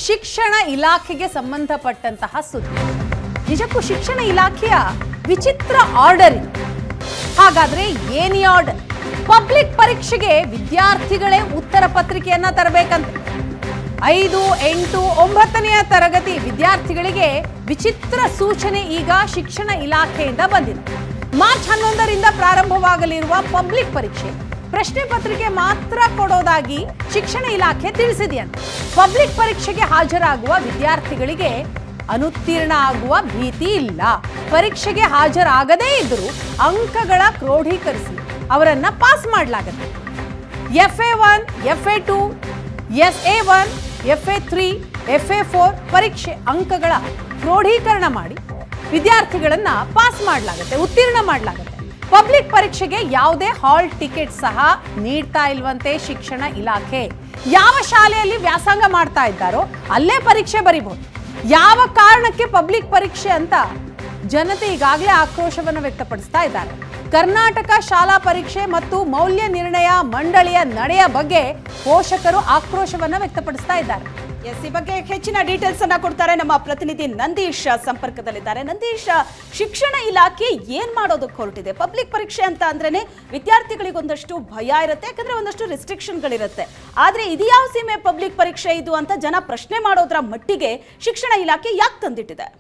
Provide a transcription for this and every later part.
ಶಿಕ್ಷಣ ಇಲಾಖೆಗೆ ಸಂಬಂಧಪಟ್ಟಂತಹ ಸುದ್ದಿ ನಿಜಕ್ಕೂ ಶಿಕ್ಷಣ ಇಲಾಖೆಯ ವಿಚಿತ್ರ ಆರ್ಡರ್ ಇದು ಹಾಗಾದ್ರೆ ಏನಿ ಆರ್ಡರ್ ಪಬ್ಲಿಕ್ ಪರೀಕ್ಷೆಗೆ ವಿದ್ಯಾರ್ಥಿಗಳೇ ಉತ್ತರ ಪತ್ರಿಕೆಯನ್ನ ತರಬೇಕಂತೆ ಐದು ಎಂಟು ಒಂಬತ್ತನೆಯ ತರಗತಿ ವಿದ್ಯಾರ್ಥಿಗಳಿಗೆ ವಿಚಿತ್ರ ಸೂಚನೆ ಈಗ ಶಿಕ್ಷಣ ಇಲಾಖೆಯಿಂದ ಬಂದಿದೆ ಮಾರ್ಚ್ ಹನ್ನೊಂದರಿಂದ ಪ್ರಾರಂಭವಾಗಲಿರುವ ಪಬ್ಲಿಕ್ ಪರೀಕ್ಷೆ ಪ್ರಶ್ನೆ ಪತ್ರಿಕೆ ಮಾತ್ರ ಕೊಡೋದಾಗಿ ಶಿಕ್ಷಣ ಇಲಾಖೆ ತಿಳಿಸಿದೆಯಂತೆ ಪಬ್ಲಿಕ್ ಪರೀಕ್ಷೆಗೆ ಹಾಜರಾಗುವ ವಿದ್ಯಾರ್ಥಿಗಳಿಗೆ ಅನುತ್ತೀರ್ಣ ಆಗುವ ಭೀತಿ ಇಲ್ಲ ಪರೀಕ್ಷೆಗೆ ಹಾಜರಾಗದೇ ಇದ್ದರೂ ಅಂಕಗಳ ಕ್ರೋಢೀಕರಿಸಿ ಅವರನ್ನ ಪಾಸ್ ಮಾಡಲಾಗುತ್ತೆ F A one F A two S A one F A three F A four ಪರೀಕ್ಷೆ ಅಂಕಗಳ ಕ್ರೋಢೀಕರಣ ಮಾಡಿ ವಿದ್ಯಾರ್ಥಿಗಳನ್ನ ಪಾಸ್ ಮಾಡಲಾಗುತ್ತೆ ಉತ್ತೀರ್ಣ ಮಾಡಲಾಗುತ್ತೆ ಪಬ್ಲಿಕ್ ಪರೀಕ್ಷೆಗೆ ಯಾವುದೇ ಹಾಲ್ ಟಿಕೆಟ್ ಸಹ ನೀಡ್ತಾ ಇಲ್ವಂತೆ ಶಿಕ್ಷಣ ಇಲಾಖೆ ಯಾವ ಶಾಲೆಯಲ್ಲಿ ವ್ಯಾಸಂಗ ಮಾಡ್ತಾ ಇದ್ದಾರೋ ಅಲ್ಲೇ ಪರೀಕ್ಷೆ ಬರಿಬಹುದು ಯಾವ ಕಾರಣಕ್ಕೆ ಪಬ್ಲಿಕ್ ಪರೀಕ್ಷೆ ಅಂತ ಜನತೆ ಈಗಾಗಲೇ ಆಕ್ರೋಶವನ್ನು ವ್ಯಕ್ತಪಡಿಸ್ತಾ ಇದ್ದಾರೆ ಕರ್ನಾಟಕ ಶಾಲಾ ಪರೀಕ್ಷೆ ಮತ್ತು ಮೌಲ್ಯ ನಿರ್ಣಯ ಮಂಡಳಿಯ ನಡೆಯ ಬಗ್ಗೆ ಪೋಷಕರು ಆಕ್ರೋಶವನ್ನ ವ್ಯಕ್ತಪಡಿಸ್ತಾ ಇದ್ದಾರೆ ಎಸ್ ಈ ಬಗ್ಗೆ ಹೆಚ್ಚಿನ ಡೀಟೇಲ್ಸ್ ಅನ್ನ ಕೊಡ್ತಾರೆ ನಮ್ಮ ಪ್ರತಿನಿಧಿ ನಂದೀಶ್ ಸಂಪರ್ಕದಲ್ಲಿದ್ದಾರೆ ನಂದೀಶ್ ಶಿಕ್ಷಣ ಇಲಾಖೆ ಏನ್ ಮಾಡೋದಕ್ಕೆ ಹೊರಟಿದೆ ಪಬ್ಲಿಕ್ ಪರೀಕ್ಷೆ ಅಂತ ಅಂದ್ರೇನೆ ವಿದ್ಯಾರ್ಥಿಗಳಿಗೆ ಒಂದಷ್ಟು ಭಯ ಇರುತ್ತೆ ಯಾಕಂದ್ರೆ ಒಂದಷ್ಟು ರೆಸ್ಟ್ರಿಕ್ಷನ್ಗಳಿರುತ್ತೆ ಆದ್ರೆ ಇದ್ಯಾವ ಸೀಮೆ ಪಬ್ಲಿಕ್ ಪರೀಕ್ಷೆ ಇದು ಅಂತ ಜನ ಪ್ರಶ್ನೆ ಮಾಡೋದ್ರ ಮಟ್ಟಿಗೆ ಶಿಕ್ಷಣ ಇಲಾಖೆ ಯಾಕೆ ತಂದಿಟ್ಟಿದೆ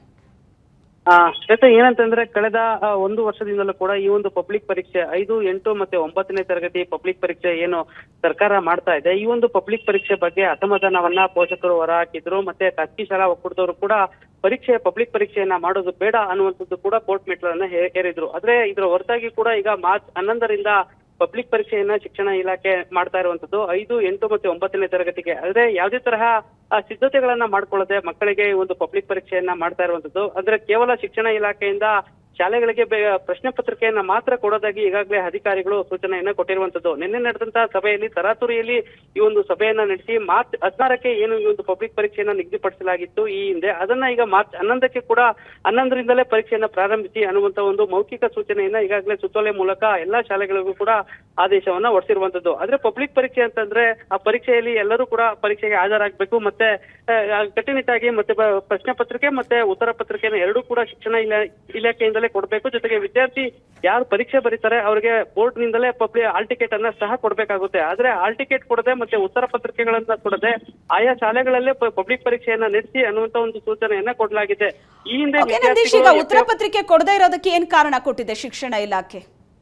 ಆ, ಶ್ವೇತಾ ಏನಂತಂದ್ರೆ ಕಳೆದ ಆ, ಒಂದು ವರ್ಷದಿಂದಲೂ ಕೂಡ ಈ ಒಂದು ಪಬ್ಲಿಕ್ ಪರೀಕ್ಷೆ ಐದು ಎಂಟು ಮತ್ತೆ ಒಂಬತ್ತನೇ ತರಗತಿ ಪಬ್ಲಿಕ್ ಪರೀಕ್ಷೆ ಏನು ಸರ್ಕಾರ ಮಾಡ್ತಾ ಇದೆ ಈ ಒಂದು ಪಬ್ಲಿಕ್ ಪರೀಕ್ಷೆ ಬಗ್ಗೆ ಅಸಮಾಧಾನವನ್ನ ಪೋಷಕರು ಹೊರಹಾಕಿದ್ರು ಮತ್ತೆ ಖಾಸಗಿ ಶಾಲಾ ಒಕ್ಕೂಟದವರು ಕೂಡ ಪರೀಕ್ಷೆ ಪಬ್ಲಿಕ್ ಪರೀಕ್ಷೆಯನ್ನ ಮಾಡೋದು ಬೇಡ ಅನ್ನುವಂಥದ್ದು ಕೂಡ ಕೋರ್ಟ್ ಮೆಟ್ಲನ್ನ ಹೇ- ಹೇರಿದ್ರು ಆದ್ರೆ ಇದರ ಹೊರತಾಗಿ ಕೂಡ ಈಗ ಮಾರ್ಚ್ ಹನ್ನೊಂದರಿಂದ ಪಬ್ಲಿಕ್ ಪರೀಕ್ಷೆಯನ್ನ ಶಿಕ್ಷಣ ಇಲಾಖೆ ಮಾಡ್ತಾ ಇರುವಂತದ್ದು ಐದು ಎಂಟು ಮತ್ತೆ ಒಂಬತ್ತನೇ ತರಗತಿಗೆ ಆದ್ರೆ ಯಾವುದೇ ತರಹ ಆ, ಸಿದ್ಧತೆಗಳನ್ನ ಮಾಡ್ಕೊಳ್ಳದೆ ಮಕ್ಕಳಿಗೆ ಈ ಒಂದು ಪಬ್ಲಿಕ್ ಪರೀಕ್ಷೆಯನ್ನ ಮಾಡ್ತಾ ಇರುವಂತದ್ದು ಅಂದ್ರೆ ಕೇವಲ ಶಿಕ್ಷಣ ಇಲಾಖೆಯಿಂದ ಶಾಲೆಗಳಿಗೆ ಬೇ- ಪ್ರಶ್ನೆ ಪತ್ರಿಕೆಯನ್ನ ಮಾತ್ರ ಕೊಡೋದಾಗಿ ಈಗಾಗಲೇ ಅಧಿಕಾರಿಗಳು ಸೂಚನೆಯನ್ನ ಕೊಟ್ಟಿರುವಂತದ್ದು ನಿನ್ನೆ ನಡೆದಂತಹ ಸಭೆಯಲ್ಲಿ ತರಾತುರಿಯಲ್ಲಿ ಈ ಒಂದು ಸಭೆಯನ್ನ ನಡೆಸಿ ಮಾರ್ಚ್ ಹದಿನಾರಕ್ಕೆ ಏನು ಈ ಒಂದು ಪಬ್ಲಿಕ್ ಪರೀಕ್ಷೆಯನ್ನ ನಿಗದಿಪಡಿಸಲಾಗಿತ್ತು ಈ ಹಿಂದೆ ಅದನ್ನ ಈಗ ಮಾರ್ಚ್ ಹನ್ನೊಂದಕ್ಕೆ ಕೂಡ ಹನ್ನೊಂದರಿಂದಲೇ ಪರೀಕ್ಷೆಯನ್ನ ಪ್ರಾರಂಭಿಸಿ ಅನ್ನುವಂತ ಒಂದು ಮೌಖಿಕ ಸೂಚನೆಯನ್ನ ಈಗಾಗಲೇ ಸುತ್ತೋಲೆ ಮೂಲಕ ಎಲ್ಲಾ ಶಾಲೆಗಳಿಗೂ ಕೂಡ ಆದೇಶವನ್ನ ಹೊರಡಿಸಿರುವಂತದ್ದು ಆದ್ರೆ ಪಬ್ಲಿಕ್ ಪರೀಕ್ಷೆ ಅಂತಂದ್ರೆ ಆ ಪರೀಕ್ಷೆಯಲ್ಲಿ ಎಲ್ಲರೂ ಕೂಡ ಪರೀಕ್ಷೆಗೆ ಹಾಜರಾಗಬೇಕು ಮತ್ತೆ ಆ, ಕಟ್ಟುನಿಟ್ಟಾಗಿ ಮತ್ತೆ ಬ- ಪ್ರಶ್ನೆ ಪತ್ರಿಕೆ ಮತ್ತೆ ಉತ್ತರ ಪತ್ರಿಕೆನ ಎರಡೂ ಕೂಡ ಶಿಕ್ಷಣ ಇಲಾ ಇಲಾಖೆಯಿಂದಲೇ ಕೊಡಬೇಕು ಜೊತೆಗೆ ವಿದ್ಯಾರ್ಥಿ ಯಾರು ಪರೀಕ್ಷೆ ಬರೀತಾರೆ ಅವರಿಗೆ ಬೋರ್ಡ್ ನಿಂದಲೇ ಪಬ್ಲಿಕ್ ಹಾಲ್ ಟಿಕೆಟ್ ಅನ್ನ ಸಹ ಕೊಡಬೇಕಾಗುತ್ತೆ ಆದ್ರೆ ಹಾಲ್ ಟಿಕೆಟ್ ಕೊಡದೆ ಮತ್ತೆ ಉತ್ತರ ಪತ್ರಿಕೆಗಳನ್ನ ಕೊಡದೆ ಆಯಾ ಶಾಲೆಗಳಲ್ಲೇ ಪಬ್ಲಿಕ್ ಪರೀಕ್ಷೆಯನ್ನ ನಡೆಸಿ ಅನ್ನುವಂತ ಒಂದು ಸೂಚನೆಯನ್ನ ಕೊಡಲಾಗಿದೆ ಈ ಹಿಂದೆ ಓಕೆ ನಂದೀಶ್ ಈಗ ವಿದ್ಯಾರ್ಥಿಗಳು ಉತ್ತರ ಪತ್ರಿಕೆ ಕೊಡದೇ ಇರೋದಕ್ಕೆ ಏನ್ ಕಾರಣ ಕೊಟ್ಟಿದೆ ಶಿಕ್ಷಣ ಇಲಾಖೆ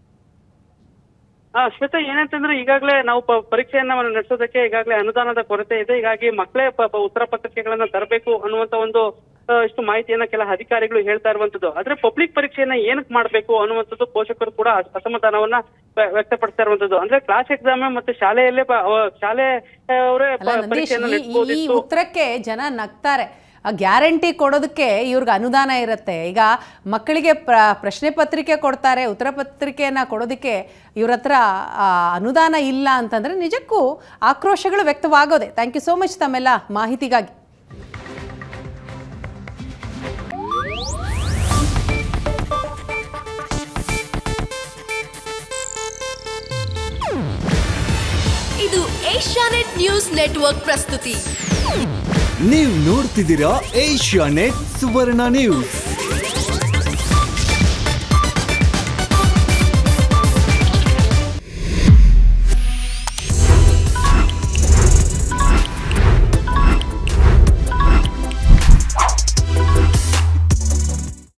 ಆ ಶ್ವೇತಾ ಏನಂತಂದ್ರೆ ಈಗಾಗಲೇ ನಾವು ಪ- ಪರೀಕ್ಷೆಯನ್ನ ನಡೆಸೋದಕ್ಕೆ ಈಗಾಗಲೇ ಅನುದಾನದ ಕೊರತೆ ಇದೆ ಹೀಗಾಗಿ ಮಕ್ಕಳೇ ಪ- ಪ- ಉತ್ತರ ಪತ್ರಿಕೆಗಳನ್ನ ತರಬೇಕು ಅನ್ನುವಂತ ಒಂದು ಆ, ಇಷ್ಟು ಮಾಹಿತಿಯನ್ನ ಕೆಲ ಅಧಿಕಾರಿಗಳು ಹೇಳ್ತಾ ಇರುವಂತದ್ದು ಆದ್ರೆ ಪಬ್ಲಿಕ್ ಪರೀಕ್ಷೆಯನ್ನ ಏನಕ್ಕೆ ಮಾಡಬೇಕು ಅನ್ನುವಂಥದ್ದು ಪೋಷಕರು ಕೂಡ ಅಸ- ಅಸಮಾಧಾನವನ್ನ ವ್ಯ- ವ್ಯಕ್ತಪಡಿಸ್ತಾ ಇರುವಂತದ್ದು ಅಂದ್ರೆ ಕ್ಲಾಸ್ ಎಕ್ಸಾಮ್ ಮತ್ತೆ ಶಾಲೆಯಲ್ಲೇ ಪ- ಅವ- ಶಾಲೆ ಆ, ಅವರೇ ಅಲ್ಲ ಪ- ನಂದೀಶ್ ಪರೀಕ್ಷೆಯನ್ನ ಈ- ಈ ನಡೆಸಬಹುದಿತ್ತು ಉತ್ತರಕ್ಕೆ ಜನ ನಗ್ತಾರೆ ಆ ಗ್ಯಾರಂಟಿ ಕೊಡೋದಕ್ಕೆ ಇವ್ರಿಗೆ ಅನುದಾನ ಇರುತ್ತೆ ಈಗ ಮಕ್ಕಳಿಗೆ ಪ್ರ ಪ್ರಶ್ನೆ ಪತ್ರಿಕೆ ಕೊಡ್ತಾರೆ ಉತ್ತರ ಪತ್ರಿಕೆಯನ್ನು ಕೊಡೋದಕ್ಕೆ ಇವ್ರ ಹತ್ರ ಆ, ಅನುದಾನ ಇಲ್ಲ ಅಂತಂದರೆ ನಿಜಕ್ಕೂ ಆಕ್ರೋಶಗಳು ವ್ಯಕ್ತವಾಗೋದೆ ಥ್ಯಾಂಕ್ ಯು ಸೋ ಮಚ್ ತಮ್ಮೆಲ್ಲ ಮಾಹಿತಿಗಾಗಿ ಇದು ಏಷ್ಯಾನೆಟ್ ನ್ಯೂಸ್ ನೆಟ್ವರ್ಕ್ ಪ್ರಸ್ತುತಿ ನೀವು ನೋಡ್ತಿದ್ದೀರಾ ಏಷ್ಯಾ ನೆಟ್ ಸುವರ್ಣ ನ್ಯೂಸ್